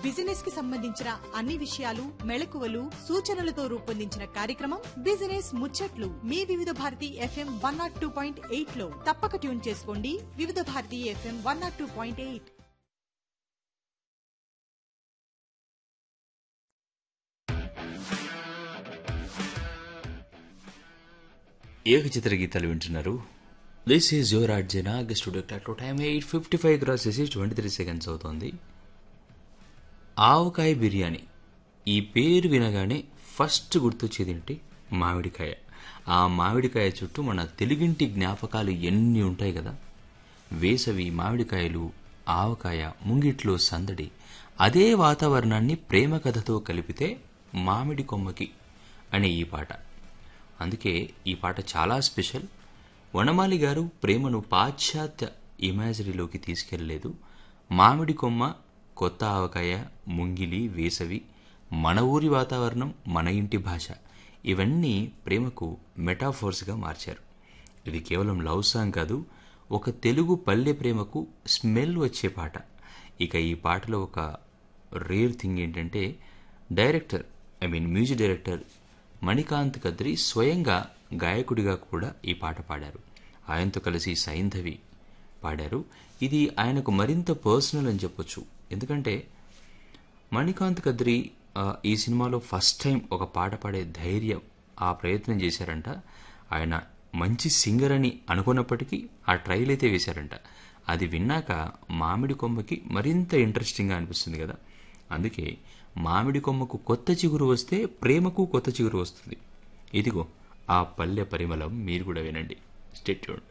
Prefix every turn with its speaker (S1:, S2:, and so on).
S1: business కి సంబంధించిన అన్ని విషయాలు మెళకువలు సూచనలతో రూపొందించిన కార్యక్రమం బిజినెస్ ముచ్చట్లు మీ Vividh Bharati FM one nought two point eight లో తప్పక ట్యూన్ చేసుకోండి Vividh Bharati FM one nought two point eight
S2: ఏకచిత్ర గీతాలు వింటున్నారు this is your Arjuna studio clock time eight fifty five cross చేసి ట్వంటీ త్రీ సెకండ్స్ అవుతుంది ఆవకాయ బిర్యానీ ఈ పేరు వినగానే ఫస్ట్ గుర్తొచ్చేది ఏంటి మామిడికాయ ఆ మామిడికాయ చుట్టూ మన తెలుగింటి జ్ఞాపకాలు ఎన్ని ఉంటాయి కదా వేసవి మామిడికాయలు ఆవకాయ ముంగిట్లో సందడి అదే వాతావరణాన్ని ప్రేమ కథతో కలిపితే మామిడి కొమ్మకి అనే ఈ పాట అందుకే ఈ పాట చాలా స్పెషల్ వనమాలి గారు ప్రేమను పాశ్చాత్య ఇమాజినరీలోకి తీసుకెళ్లలేదు మామిడి కొమ్మ కొత్త ఆవకాయ ముంగిలి వేసవి మన ఊరి వాతావరణం మన ఇంటి భాష ఇవన్నీ ప్రేమకు మెటాఫోర్స్గా మార్చారు ఇది కేవలం లవ్ సాంగ్ కాదు ఒక తెలుగు పల్లె ప్రేమకు స్మెల్ వచ్చే పాట ఇక ఈ పాటలో ఒక రేర్ థింగ్ ఏంటంటే director I mean music director Manikanth Kadri స్వయంగా గాయకుడిగా కూడా ఈ పాట పాడారు ఆయనతో కలిసి సైంధవి పాడారు ఇది ఆయనకు మరింత పర్సనల్ అని చెప్పొచ్చు ఎందుకంటే మణికాంత్ కద్రి ఆ, ఈ సినిమాలో ఫస్ట్ టైం ఒక పాట పాడే ధైర్యం ఆ ప్రయత్నం చేశారంట ఆయన మంచి సింగర్ అని అనుకున్నప్పటికీ ఆ ట్రైల్ అయితే వేశారంట అది విన్నాక మామిడి కొమ్మకి మరింత ఇంట్రెస్టింగ్గా అనిపిస్తుంది కదా అందుకే మామిడి కొమ్మకు కొత్త చిగురు వస్తే ప్రేమకు కొత్త చిగురు వస్తుంది ఇదిగో ఆ పల్లె పరిమళం మీరు కూడా వినండి స్టేట్యూన్